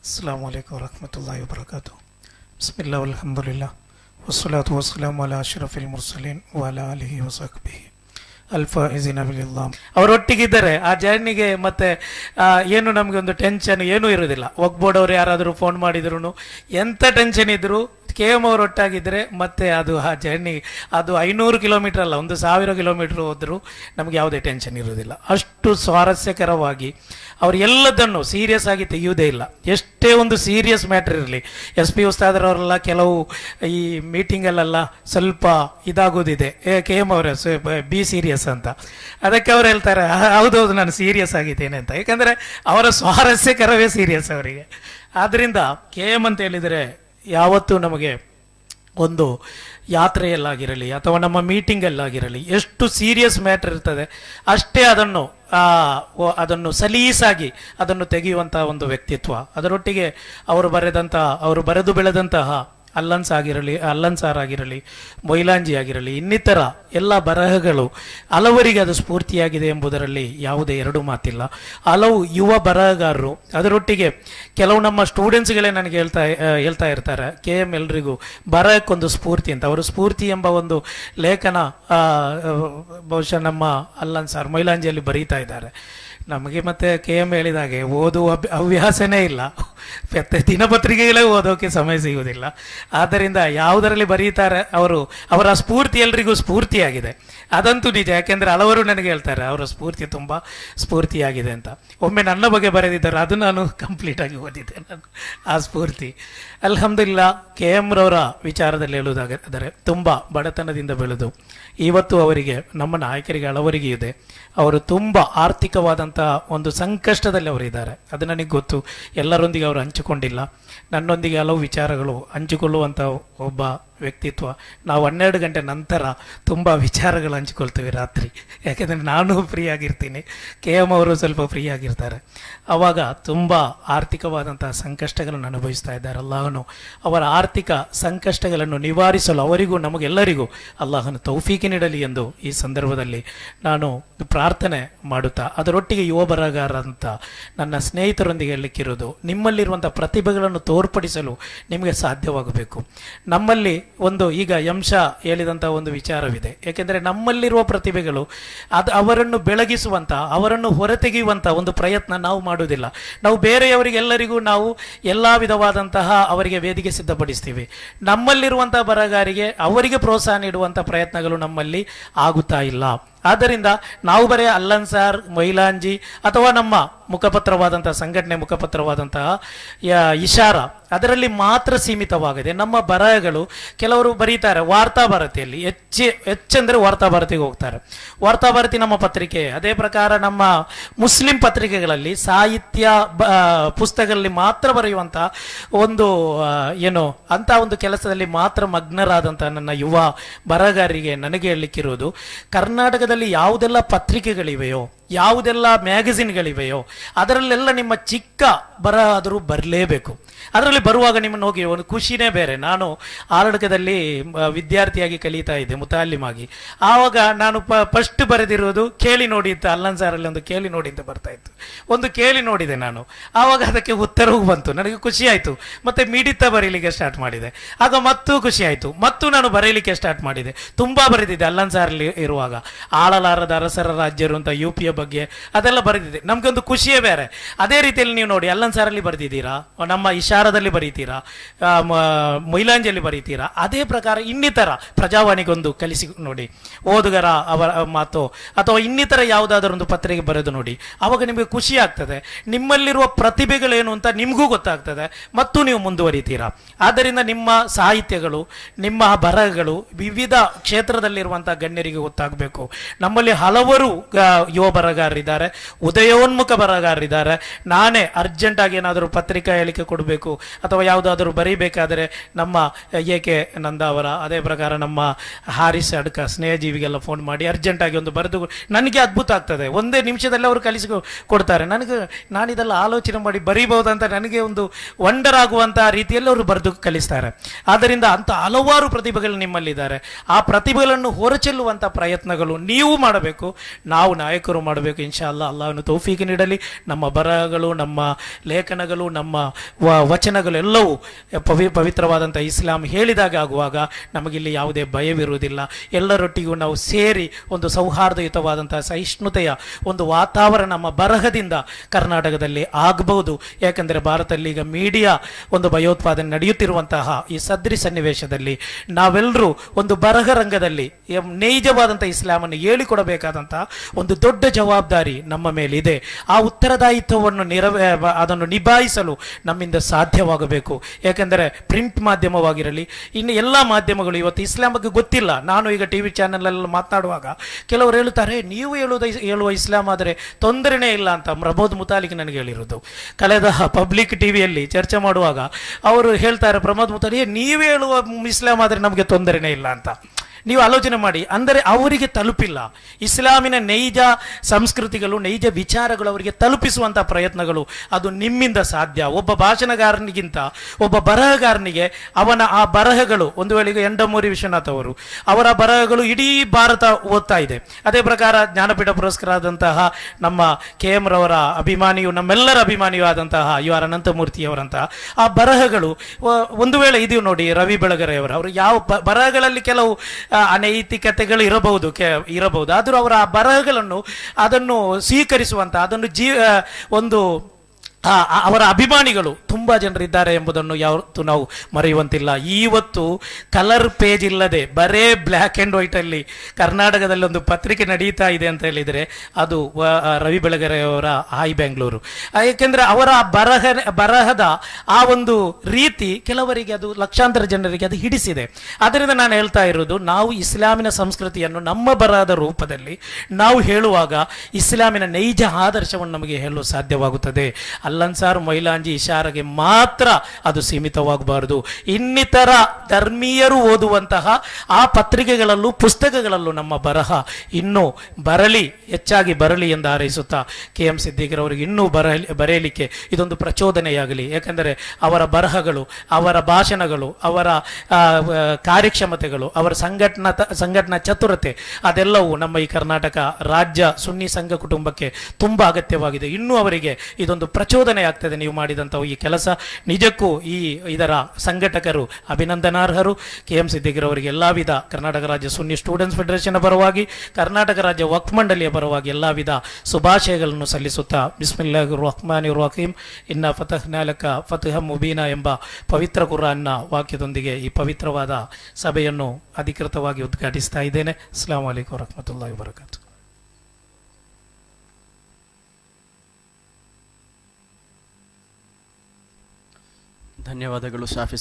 السلام عليكم ورحمة الله وبركاته بسم الله والحمد لله والصلاة والسلام على أشرف المرسلين وعلى آله وصحبه ಅಲ್ಫಾಯಿಜಿನ ಬಿಲಿಲ್ಲಾಹ್ ಅವರೊಟ್ಟಿಗಿದ್ದರೆ ಆ ಜರ್ನಿಗೆ ಮತ್ತೆ ಆ, ಏನು ನಮಗೆ ಒಂದು ಟೆನ್ಷನ್ ಏನೂ ಇರೋದಿಲ್ಲ ಒಗ್ಬೋಡವ್ರು ಯಾರಾದರೂ ಫೋನ್ ಮಾಡಿದ್ರು ಎಂಥ ಟೆನ್ಷನ್ ಇದ್ರು ಕೆ ಎಮ್ ಅವರೊಟ್ಟಾಗಿದ್ದರೆ ಮತ್ತೆ ಅದು ಆ ಜರ್ನಿ ಅದು ಐನೂರು ಕಿಲೋಮೀಟರ್ ಅಲ್ಲ ಒಂದು ಸಾವಿರ ಕಿಲೋಮೀಟರ್ ಹೋದರೂ ನಮಗೆ ಯಾವುದೇ ಟೆನ್ಷನ್ ಇರೋದಿಲ್ಲ ಅಷ್ಟು ಸ್ವಾರಸ್ಯಕರವಾಗಿ ಅವ್ರು ಎಲ್ಲದನ್ನು ಸೀರಿಯಸ್ ಆಗಿ ತೆಗೆಯುವುದೇ ಇಲ್ಲ ಎಷ್ಟೇ ಒಂದು ಸೀರಿಯಸ್ ಮ್ಯಾಟರ್ ಇರಲಿ ಎಸ್ ಪಿ ಉಸ್ತಾದರವರೆಲ್ಲ ಕೆಲವು ಈ ಮೀಟಿಂಗಲ್ಲೆಲ್ಲ ಸ್ವಲ್ಪ ಇದಾಗೋದಿದೆ ಕೆ ಎಮ್ ಅವರ ಬಿ ಸೀರಿಯಸ್ ಅಂತ ಅದಕ್ಕೆ ಅವ್ರು ಹೇಳ್ತಾರೆ "ಹ, ಹೌದೌದು ನಾನು ಸೀರಿಯಸ್ ಆಗಿದ್ದೇನೆ ಅಂತ ಯಾಕಂದರೆ ಅವರ ಸ್ವಾರಸ್ಯಕರವೇ ಸೀರಿಯಸ್ ಅವರಿಗೆ ಆದ್ದರಿಂದ ಕೆ ಎಮ್ ಅಂತ ಹೇಳಿದರೆ ಯಾವತ್ತೂ ನಮಗೆ ಒಂದು ಯಾತ್ರೆಯಲ್ಲಾಗಿರಲಿ ಅಥವಾ ನಮ್ಮ ಮೀಟಿಂಗಲ್ಲಾಗಿರಲಿ ಎಷ್ಟು ಸೀರಿಯಸ್ ಮ್ಯಾಟರ್ ಇರ್ತದೆ ಅಷ್ಟೇ ಅದನ್ನು ಆ, ಓ- ಅದನ್ನು ಸಲೀಸಾಗಿ ಅದನ್ನು ತೆಗೆಯುವಂತಹ ಒಂದು ವ್ಯಕ್ತಿತ್ವ ಅದರೊಟ್ಟಿಗೆ ಅವರು ಬರೆದಂಥ ಅವರು ಬರೆದು ಬೆಳೆದಂತಹ ಅಲ್ಲನ್ಸ್ ಆಗಿರಲಿ ಅಲ್ಲನ್ಸಾರ್ ಆಗಿರಲಿ ಮೊಯ್ಲಾಂಜಿ ಆಗಿರಲಿ ಇನ್ನಿತರ ಎಲ್ಲ ಬರಹಗಳು ಹಲವರಿಗೆ ಅದು ಸ್ಫೂರ್ತಿಯಾಗಿದೆ ಎಂಬುದರಲ್ಲಿ ಯಾವುದೇ ಎರಡು ಮಾತಿಲ್ಲ ಹಲವು ಯುವ ಬರಹಗಾರರು ಅದರೊಟ್ಟಿಗೆ ಕೆಲವು ನಮ್ಮ ಸ್ಟೂಡೆಂಟ್ಸ್ಗಳೇ ನನಗೆ ಹೇಳ್ತಾ ಆ, ಹೇಳ್ತಾ ಇರ್ತಾರೆ ಕೆ ಎಮ್ ಎಲ್ರಿಗೂ ಬರಹಕ್ಕೊಂದು ಸ್ಫೂರ್ತಿ ಅಂತ ಅವರು ಸ್ಫೂರ್ತಿ ಎಂಬ ಒಂದು ಲೇಖನ ಆ, ಬಹುಶಃ ನಮ್ಮ ಅಲ್ಲನ್ಸಾರ್ ಮೊಯ್ಲಾಂಜಿಯಲ್ಲಿ ಬರೀತಾ ಇದ್ದಾರೆ ನಮಗೆ ಮತ್ತೆ ಕೆ ಎಮ್ ಹೇಳಿದಾಗೆ ಓದುವ ಅಭ್ಯ- ಹವ್ಯಾಸನೇ ಇಲ್ಲ ಮತ್ತೆ ದಿನಪತ್ರಿಕೆಗಳೇ ಓದೋಕೆ ಸಮಯ ಸಿಗುವುದಿಲ್ಲ ಆದ್ದರಿಂದ ಯಾವುದರಲ್ಲಿ ಬರೀತಾರೆ ಅವರು ಅವರ ಸ್ಫೂರ್ತಿ ಎಲ್ರಿಗೂ ಸ್ಫೂರ್ತಿಯಾಗಿದೆ ಅದಂತೂ ನಿಜ ಯಾಕೆಂದ್ರೆ ಹಲವರು ನನಗೆ ಹೇಳ್ತಾರೆ ಅವರ ಸ್ಫೂರ್ತಿ ತುಂಬ ಸ್ಫೂರ್ತಿಯಾಗಿದೆ ಅಂತ ಒಮ್ಮೆ ನನ್ನ ಬಗ್ಗೆ ಬರೆದಿದ್ದಾರೆ ಅದು ನಾನು ಕಂಪ್ಲೀಟ್ ಆಗಿ ಓದಿದ್ದೆ ನಾನು ಆ ಸ್ಫೂರ್ತಿ ಅಲ್ಹಮ್ದುಲಿಲ್ಲಾ ಕೆ ಎಂ ರವರ ವಿಚಾರದಲ್ಲಿ ಹೇಳುವುದಾದರೆ ತುಂಬ ಬಡತನದಿಂದ ಬೆಳೆದು ಇವತ್ತು ಅವರಿಗೆ ನಮ್ಮ ನಾಯಕರಿಗೆ ಹಲವರಿಗೆ ಇದೆ ಅವರು ತುಂಬ ಆರ್ಥಿಕವಾದಂತಹ ಒಂದು ಸಂಕಷ್ಟದಲ್ಲಿ ಅವರಿದ್ದಾರೆ ಅದು ನನಗೆ ಗೊತ್ತು ಎಲ್ಲರೊಂದಿಗೆ ಅವರು ಹಂಚಿಕೊಂಡಿಲ್ಲ ನನ್ನೊಂದಿಗೆ ಹಲವು ವಿಚಾರಗಳು ಹಂಚಿಕೊಳ್ಳುವಂಥ ಒಬ್ಬ ವ್ಯಕ್ತಿತ್ವ ನಾವು ಹನ್ನೆರಡು ಗಂಟೆ ನಂತರ ತುಂಬ ವಿಚಾರಗಳು ಹಂಚಿಕೊಳ್ತೇವೆ ರಾತ್ರಿ ಯಾಕೆಂದರೆ ನಾನು ಫ್ರೀ ಆಗಿರ್ತೀನಿ ಕೆ ಎಮ್ ಅವರು ಸ್ವಲ್ಪ ಫ್ರೀ ಆಗಿರ್ತಾರೆ ಆವಾಗ ತುಂಬ ಆರ್ಥಿಕವಾದಂತಹ ಸಂಕಷ್ಟಗಳನ್ನು ಅನುಭವಿಸ್ತಾ ಇದ್ದಾರೆ ಅಲ್ಲಾಹನು ಅವರ ಆರ್ಥಿಕ ಸಂಕಷ್ಟಗಳನ್ನು ನಿವಾರಿಸಲು ಅವರಿಗೂ ನಮಗೆಲ್ಲರಿಗೂ ಅಲ್ಲಾಹನು ತೌಫೀಕಿ ನೀಡಲಿ ಎಂದು ಈ ಸಂದರ್ಭದಲ್ಲಿ ನಾನು ಪ್ರಾರ್ಥನೆ ಮಾಡುತ್ತಾ ಅದರೊಟ್ಟಿಗೆ ಯುವ ಬರಹಗಾರಂತ ನನ್ನ ಸ್ನೇಹಿತರೊಂದಿಗೆ ಹೇಳಲಿಕ್ಕಿರೋದು ನಿಮ್ಮಲ್ಲಿರುವಂಥ ಪ್ರತಿಭೆಗಳನ್ನು ತೋರ್ಪಡಿಸಲು ನಿಮಗೆ ಸಾಧ್ಯವಾಗಬೇಕು ನಮ್ಮಲ್ಲಿ ಒಂದು ಈಗ ಯಂಶ ಹೇಳಿದಂಥ ಒಂದು ವಿಚಾರವಿದೆ ಏಕೆಂದರೆ ನಮ್ಮಲ್ಲಿರುವ ಪ್ರತಿಭೆಗಳು ಅದು ಅವರನ್ನು ಬೆಳಗಿಸುವಂಥ ಅವರನ್ನು ಹೊರತೆಗೆಯುವಂಥ ಒಂದು ಪ್ರಯತ್ನ ನಾವು ಮಾಡುವುದಿಲ್ಲ ನಾವು ಬೇರೆಯವರಿಗೆಲ್ಲರಿಗೂ ನಾವು ಎಲ್ಲ ವಿಧವಾದಂತಹ ಅವರಿಗೆ ವೇದಿಕೆ ಸಿದ್ಧಪಡಿಸ್ತೀವಿ ನಮ್ಮಲ್ಲಿರುವಂಥ ಬರಹಗಾರಿಗೆ ಅವರಿಗೆ ಪ್ರೋತ್ಸಾಹ ನೀಡುವಂಥ ಪ್ರಯತ್ನಗಳು ನಮ್ಮಲ್ಲಿ ಆಗುತ್ತಾ ಇಲ್ಲ ಆದ್ದರಿಂದ ನಾವು ಬರೀ ಅಲ್ಲನ್ಸಾರ್ ಮೈಲಾಂಜಿ ಅಥವಾ ನಮ್ಮ ಮುಖಪತ್ರವಾದಂತಹ ಸಂಘಟನೆ ಮುಖಪತ್ರವಾದಂತಹ ಯ- ಇಶಾರ ಅದರಲ್ಲಿ ಮಾತ್ರ ಸೀಮಿತವಾಗಿದೆ ನಮ್ಮ ಬರಹಗಳು ಕೆಲವರು ಬರೀತಾರೆ ವಾರ್ತಾ ಭಾರತಿಯಲ್ಲಿ ಹೆಚ್ಚೆ ಹೆಚ್ಚೆಂದರೆ ವಾರ್ತಾ ಭಾರತಿಗೆ ಹೋಗ್ತಾರೆ ವಾರ್ತಾ ಭಾರತಿ ನಮ್ಮ ಪತ್ರಿಕೆ ಅದೇ ಪ್ರಕಾರ ನಮ್ಮ ಮುಸ್ಲಿಂ ಪತ್ರಿಕೆಗಳಲ್ಲಿ ಸಾಹಿತ್ಯ ಬ- ಆ, ಪುಸ್ತಕಗಳಲ್ಲಿ ಮಾತ್ರ ಬರೆಯುವಂತಹ ಒಂದು ಆ, ಏನು ಅಂತ ಒಂದು ಕೆಲಸದಲ್ಲಿ ಮಾತ್ರ ಮಗ್ನರಾದಂತಹ ನನ್ನ ಯುವ ಬರಹಗಾರರಿಗೆ ನನಗೆ ಹೇಳಲಿಕ್ಕಿರುವುದು ಕರ್ನಾಟಕದಲ್ಲಿ ಯಾವುದೆಲ್ಲ ಪತ್ರಿಕೆಗಳಿವೆಯೋ ಯಾವುದೆಲ್ಲ ಮ್ಯಾಗಝಿನ್ಗಳಿವೆಯೋ ಅದರಲ್ಲೆಲ್ಲ ನಿಮ್ಮ ಚಿಕ್ಕ ಬರಹ ಆದರೂ ಬರಲೇಬೇಕು ಅದರಲ್ಲಿ ಬರುವಾಗ ನಿಮ್ಮನ್ನು ಹೋಗಿ ಒಂದು ಖುಷಿನೇ ಬೇರೆ ನಾನು ಆರಡಕದಲ್ಲಿ ಮ, ವಿದ್ಯಾರ್ಥಿಯಾಗಿ ಕಲಿತಾ ಇದ್ದೆ ಮುತಾಲಿಮಾಗಿ ಆವಾಗ ನಾನು ಪ ಫಸ್ಟ್ ಬರೆದಿರೋದು ಕೇಳಿ ನೋಡಿ ಅಂತ ಅಲ್ಲನ್ ಸಾರಲ್ಲಿ ಒಂದು ಕೇಳಿ ನೋಡಿ ಅಂತ ಬರ್ತಾ ಇತ್ತು ಒಂದು ಕೇಳಿ ನೋಡಿದೆ ನಾನು ಆವಾಗ ಅದಕ್ಕೆ ಉತ್ತರವೂ ಬಂತು ನನಗೆ ಖುಷಿ ಆಯಿತು ಮತ್ತೆ ಮಿಡಿತ ಬರೀಲಿಕ್ಕೆ ಸ್ಟಾರ್ಟ್ ಮಾಡಿದೆ ಆಗ ಮತ್ತೂ ಖುಷಿ ಆಯಿತು ಮತ್ತು ನಾನು ಬರೀಲಿಕ್ಕೆ ಸ್ಟಾರ್ಟ್ ಮಾಡಿದೆ ತುಂಬಾ ಬರೆದಿದ್ದೆ ಅಲ್ಲನ್ ಸಾರಲ್ಲಿ ಇರುವಾಗ ಆಳಲಾರದ ಅರಸರ ರಾಜ್ಯರು ಅಂತ ಯು ಪಿಯ ಬಗ್ಗೆ ಅದೆಲ್ಲ ಬರೆದಿದೆ ನಮ್ಗೊಂದು ಖುಷಿಯೇ ಬೇರೆ ಅದೇ ರೀತಿಯಲ್ಲಿ ನೀವು ನೋಡಿ ಅಲ್ಲನ್ ಸಾರಲ್ಲಿ ಬರೆದಿದ್ದೀರಾ ನಮ್ಮ ಇಶಾರದಲ್ಲಿ ಬರೀತೀರಾ ಆ, ಮ- ಮೊಯ್ಲಾಂಜಲ್ಲಿ ಬರೀತೀರಾ ಅದೇ ಪ್ರಕಾರ ಇನ್ನಿತರ ಪ್ರಜಾವಾಣಿಗೊಂದು ಕಲಿಸಿ ನೋಡಿ ಓದುಗರ ಅವರ ಮಾತು ಅಥವಾ ಇನ್ನಿತರ ಯಾವುದಾದರೂ ಒಂದು ಪತ್ರಿಕೆ ಬರೆದು ನೋಡಿ ಆವಾಗ ನಿಮಗೆ ಖುಷಿ ಆಗ್ತದೆ ನಿಮ್ಮಲ್ಲಿರುವ ಪ್ರತಿಭೆಗಳೇನು ಅಂತ ನಿಮಗೂ ಗೊತ್ತಾಗ್ತದೆ ಮತ್ತು ನೀವು ಮುಂದುವರಿತೀರಾ ಆದ್ದರಿಂದ ನಿಮ್ಮ ಸಾಹಿತ್ಯಗಳು ನಿಮ್ಮ ಬರಹಗಳು ವಿವಿಧ ಕ್ಷೇತ್ರದಲ್ಲಿರುವಂತಹ ಗಣ್ಯರಿಗೆ ಗೊತ್ತಾಗಬೇಕು ನಮ್ಮಲ್ಲಿ ಹಲವರು ಆ, ಯುವ ಬರಹಗಾರರಿದ್ದಾರೆ ಉದಯೋನ್ಮುಖ ಬರಹಗಾರರಿದ್ದಾರೆ ನಾನೇ ಅರ್ಜೆಂಟ್ ಆಗಿ ಏನಾದರೂ ಪತ್ರಿಕಾ ಹೇಳಿಕೆ ಕೊಡಬೇಕು ಅಥವಾ ಯಾವುದಾದರೂ ಬರೀಬೇಕಾದರೆ ನಮ್ಮ ಎ ಕೆ ನಂದ ಅವರ ಅದೇ ಪ್ರಕಾರ ನಮ್ಮ ಹಾರಿಸ್ ಅಡ್ಕ ಸ್ನೇಹಜೀವಿಗೆಲ್ಲ ಫೋನ್ ಮಾಡಿ ಅರ್ಜೆಂಟ್ ಆಗಿ ಒಂದು ಬರೆದು ನನಗೆ ಅದ್ಭುತ ಆಗ್ತದೆ ಒಂದೇ ನಿಮಿಷದಲ್ಲಿ ಅವರು ಕಲಿಸಿ ಕೊಡ್ತಾರೆ ನನಗೆ ನಾನಿದೆಲ್ಲ ಆಲೋಚನೆ ಮಾಡಿ ಬರೀಬಹುದಂತ ನನಗೆ ಒಂದು ವಂಡರ್ ಆಗುವಂತಹ ರೀತಿಯಲ್ಲಿ ಅವರು ಬರೆದು ಕಲಿಸ್ತಾರೆ ಆದ್ದರಿಂದ ಅಂತ ಹಲವಾರು ಪ್ರತಿಭೆಗಳು ನಿಮ್ಮಲ್ಲಿದ್ದಾರೆ ಆ ಪ್ರತಿಭೆಗಳನ್ನು ಹೊರಚೆಲ್ಲುವಂಥ ಪ್ರಯತ್ನಗಳು ನೀವು ಮಾಡಬೇಕು ನಾವು ನಾಯಕರು ಮಾಡಬೇಕು ಮಾಡಬೇಕು ಇನ್ಶಾ ಅಲ್ಲ ಅಲ್ಲಾಹನು ತೌಫೀಕ್ ನೀಡಲಿ ನಮ್ಮ ಬರಹಗಳು ನಮ್ಮ ಲೇಖನಗಳು ನಮ್ಮ ವ- ವಚನಗಳು ಎಲ್ಲವೂ ಪವಿ ಪವಿತ್ರವಾದಂಥ ಇಸ್ಲಾಂ ಹೇಳಿದಾಗ ಆಗುವಾಗ ನಮಗಿಲ್ಲಿ ಯಾವುದೇ ಭಯವಿರುವುದಿಲ್ಲ ಎಲ್ಲರೊಟ್ಟಿಗೂ ನಾವು ಸೇರಿ ಒಂದು ಸೌಹಾರ್ದಯುತವಾದಂತಹ ಸಹಿಷ್ಣುತೆಯ ಒಂದು ವಾತಾವರಣ ನಮ್ಮ ಬರಹದಿಂದ ಕರ್ನಾಟಕದಲ್ಲಿ ಆಗಬಹುದು ಯಾಕಂದರೆ ಭಾರತದಲ್ಲಿ ಈಗ ಮೀಡಿಯಾ ಒಂದು ಭಯೋತ್ಪಾದನೆ ನಡೆಯುತ್ತಿರುವಂತಹ ಈ ಸದ್ರಿ ಸನ್ನಿವೇಶದಲ್ಲಿ ನಾವೆಲ್ಲರೂ ಒಂದು ಬರಹ ರಂಗದಲ್ಲಿ ಎಂ- ನೈಜವಾದಂಥ ಇಸ್ಲಾಮನ್ನು ಹೇಳಿಕೊಡಬೇಕಾದಂತಹ ಒಂದು ದೊಡ್ಡ ಜವಾಬ್ದಾರಿ ನಮ್ಮ ಮೇಲಿದೆ ಆ ಉತ್ತರದಾಯಿತ್ವವನ್ನು ನಿರವೇ ಅದನ್ನು ನಿಭಾಯಿಸಲು ನಮ್ಮಿಂದ ಸಾಧ್ಯವಾಗಬೇಕು ಯಾಕೆಂದರೆ ಪ್ರಿಂಟ್ ಮಾಧ್ಯಮವಾಗಿರಲಿ ಇನ್ನು ಎಲ್ಲ ಮಾಧ್ಯಮಗಳು ಇವತ್ತು ಇಸ್ಲಾಂ ಬಗ್ಗೆ ಗೊತ್ತಿಲ್ಲ ನಾನು ಈಗ ಟಿ ವಿ ಚಾನೆಲ್ ಮಾತನಾಡುವಾಗ ಕೆಲವರು ಹೇಳುತ್ತಾರೆ ನೀವು ಹೇಳುವುದ ಹೇಳುವ ಇಸ್ಲಾಂ ಆದರೆ ತೊಂದರೆನೇ ಇಲ್ಲ ಅಂತ ಪ್ರಮೋದ್ ಮುತಾಲಿಕ್ ನನಗೆ ಹೇಳಿರೋದು ಕಳೆದ ಪಬ್ಲಿಕ್ ಟಿವಿಯಲ್ಲಿ ಚರ್ಚೆ ಮಾಡುವಾಗ ಅವರು ಹೇಳ್ತಾರೆ ಪ್ರಮೋದ್ ಮುತಾಲಿ ನೀವು ಹೇಳುವ ಇಸ್ಲಾಂ ಆದರೆ ನಮಗೆ ತೊಂದರೆನೇ ಇಲ್ಲ ಅಂತ ನೀವು ಆಲೋಚನೆ ಮಾಡಿ ಅಂದರೆ ಅವರಿಗೆ ತಲುಪಿಲ್ಲ ಇಸ್ಲಾಮಿನ ನೈಜ ಸಂಸ್ಕೃತಿಗಳು ನೈಜ ವಿಚಾರಗಳು ಅವರಿಗೆ ತಲುಪಿಸುವಂಥ ಪ್ರಯತ್ನಗಳು ಅದು ನಿಮ್ಮಿಂದ ಸಾಧ್ಯ ಒಬ್ಬ ಭಾಷಣಗಾರನಿಗಿಂತ ಒಬ್ಬ ಬರಹಗಾರನಿಗೆ ಅವನ ಆ ಬರಹಗಳು ಒಂದು ವೇಳೆ ಈಗ ಎಂಡಮೂರಿ ವಿಶ್ವನಾಥ್ ಅವರು ಅವರ ಬರಹಗಳು ಇಡೀ ಭಾರತ ಓದ್ತಾ ಇದೆ ಅದೇ ಪ್ರಕಾರ ಜ್ಞಾನಪೀಠ ಪುರಸ್ಕಾರ ಆದಂತಹ ನಮ್ಮ ಕೆ ಎಂ ರವರ ಅಭಿಮಾನಿಯು ನಮ್ಮೆಲ್ಲರ ಅಭಿಮಾನಿಯೂ ಆದಂತಹ ಯು ಆರ್ ಅನಂತಮೂರ್ತಿಯವರಂತಹ ಆ ಬರಹಗಳು ವ- ಒಂದು ವೇಳೆ ಇದೀವಿ ನೋಡಿ ರವಿ ಬೆಳಗೆರೆಯವರು ಅವರು ಯಾವ ಬ- ಬರಹಗಳಲ್ಲಿ ಕೆಲವು ಆ, ಅನೈತಿಕತೆಗಳು ಇರಬಹುದು ಕೆ ಇರಬಹುದು ಆದರೂ ಅವರ ಆ ಬರಹಗಳನ್ನು ಅದನ್ನು ಸ್ವೀಕರಿಸುವಂತ ಅದನ್ನು ಜೀ ಆ, ಒಂದು ಆ, ಆ, ಅವರ ಅಭಿಮಾನಿಗಳು ತುಂಬಾ ಜನರಿದ್ದಾರೆ ಎಂಬುದನ್ನು ಯಾವತ್ತೂ ನಾವು ಮರೆಯುವಂತಿಲ್ಲ ಇವತ್ತು ಕಲರ್ ಪೇಜ್ ಇಲ್ಲದೆ ಬರೇ ಬ್ಲ್ಯಾಕ್ ಆ್ಯಂಡ್ ವೈಟ್ ಅಲ್ಲಿ ಕರ್ನಾಟಕದಲ್ಲಿ ಒಂದು ಪತ್ರಿಕೆ ನಡೀತಾ ಇದೆ ಅಂತ ಹೇಳಿದರೆ ಅದು ವ- ಆ, ರವಿ ಬೆಳಗೆರೆಯವರ ಹಾಯ್ ಬೆಂಗಳೂರು ಆ, ಏಕೆಂದ್ರೆ ಅವರ ಆ ಬರಹ ಬರಹದ ಆ ಒಂದು ರೀತಿ ಕೆಲವರಿಗೆ ಅದು ಲಕ್ಷಾಂತರ ಜನರಿಗೆ ಅದು ಹಿಡಿಸಿದೆ ಅದರಿಂದ ನಾನು ಹೇಳ್ತಾ ಇರೋದು ನಾವು ಇಸ್ಲಾಮಿನ ಸಂಸ್ಕೃತಿಯನ್ನು ನಮ್ಮ ಬರಹದ ರೂಪದಲ್ಲಿ ನಾವು ಹೇಳುವಾಗ ಇಸ್ಲಾಮಿನ ನೈಜ ಆದರ್ಶವನ್ನು ನಮಗೆ ಹೇಳಲು ಸಾಧ್ಯವಾಗುತ್ತದೆ ಅಲ್ಲನ್ಸಾರ್ ಮೈಲಾಂಜಿ ಇಶಾರಗೆ ಮಾತ್ರ ಅದು ಸೀಮಿತವಾಗಬಾರದು ಇನ್ನಿತರ ಧರ್ಮೀಯರು ಓದುವಂತಹ ಆ ಪತ್ರಿಕೆಗಳಲ್ಲೂ ಪುಸ್ತಕಗಳಲ್ಲೂ ನಮ್ಮ ಬರಹ ಇನ್ನೂ ಬರಲಿ ಹೆಚ್ಚಾಗಿ ಬರಲಿ ಎಂದು ಹಾರೈಸುತ್ತಾ ಕೆ ಎಂ ಸಿದ್ದಿಗರವರಿಗೆ ಇನ್ನೂ ಬರಲಿ ಬರೆಯಲಿಕ್ಕೆ ಇದೊಂದು ಪ್ರಚೋದನೆಯಾಗಲಿ ಯಾಕೆಂದರೆ ಅವರ ಬರಹಗಳು ಅವರ ಭಾಷಣಗಳು ಅವರ ಆ, ವ- ಕಾರ್ಯಕ್ಷಮತೆಗಳು ಅವರ ಸಂಘಟನಾ ಸಂಘಟನಾ ಚತುರತೆ ಅದೆಲ್ಲವೂ ನಮ್ಮ ಈ ಕರ್ನಾಟಕ ರಾಜ್ಯ ಸುನ್ನಿ ಸಂಘ ಕುಟುಂಬಕ್ಕೆ ತುಂಬಾ ಅಗತ್ಯವಾಗಿದೆ ಇನ್ನೂ ಅವರಿಗೆ ಇದೊಂದು ಪ್ರಚೋದನೆ ಆಗ್ತದೆ ನೀವು ಮಾಡಿದಂತಹ ಈ ಕೆಲಸ ನಿಜಕ್ಕೂ ಈ ಇದರ ಸಂಘಟಕರು ಅಭಿನಂದನಾರ್ಹರು ಕೆ ಎಂ ಸಿದ್ದಿಗರವರಿಗೆ ಎಲ್ಲಾ ವಿಧ ಕರ್ನಾಟಕ ರಾಜ್ಯ ಸುನ್ನಿ ಸ್ಟೂಡೆಂಟ್ಸ್ ಫೆಡರೇಷನ್ ಪರವಾಗಿ ಕರ್ನಾಟಕ ರಾಜ್ಯ ವಕ್ಫ್ ಮಂಡಳಿಯ ಪರವಾಗಿ ಎಲ್ಲಾ ವಿಧ ಶುಭಾಶಯಗಳನ್ನು ಸಲ್ಲಿಸುತ್ತಾ ಬಿಸ್ಮಿಲ್ಲಾಹ್ ರಹ್ಮಾನ್ ರಹೀಂ ಇನ್ನ ಫತಹ್ ನಾಲಕ ಫತಹ ಮುಬೀನಾ ಎಂಬ ಪವಿತ್ರ ಕುರಾನ್ನ ವಾಕ್ಯದೊಂದಿಗೆ ಈ ಪವಿತ್ರವಾದ ಸಭೆಯನ್ನು ಅಧಿಕೃತವಾಗಿ ಉದ್ಘಾಟಿಸ್ತಾ ಇದ್ದೇನೆ ಅಸ್ಲಾಂ ವಲೈಕುಂ ವರಹಮತುಲ್ಲಾಹಿ ವಬರಕಾತು ಧನ್ಯವಾದಗಳು ಶಾಫಿ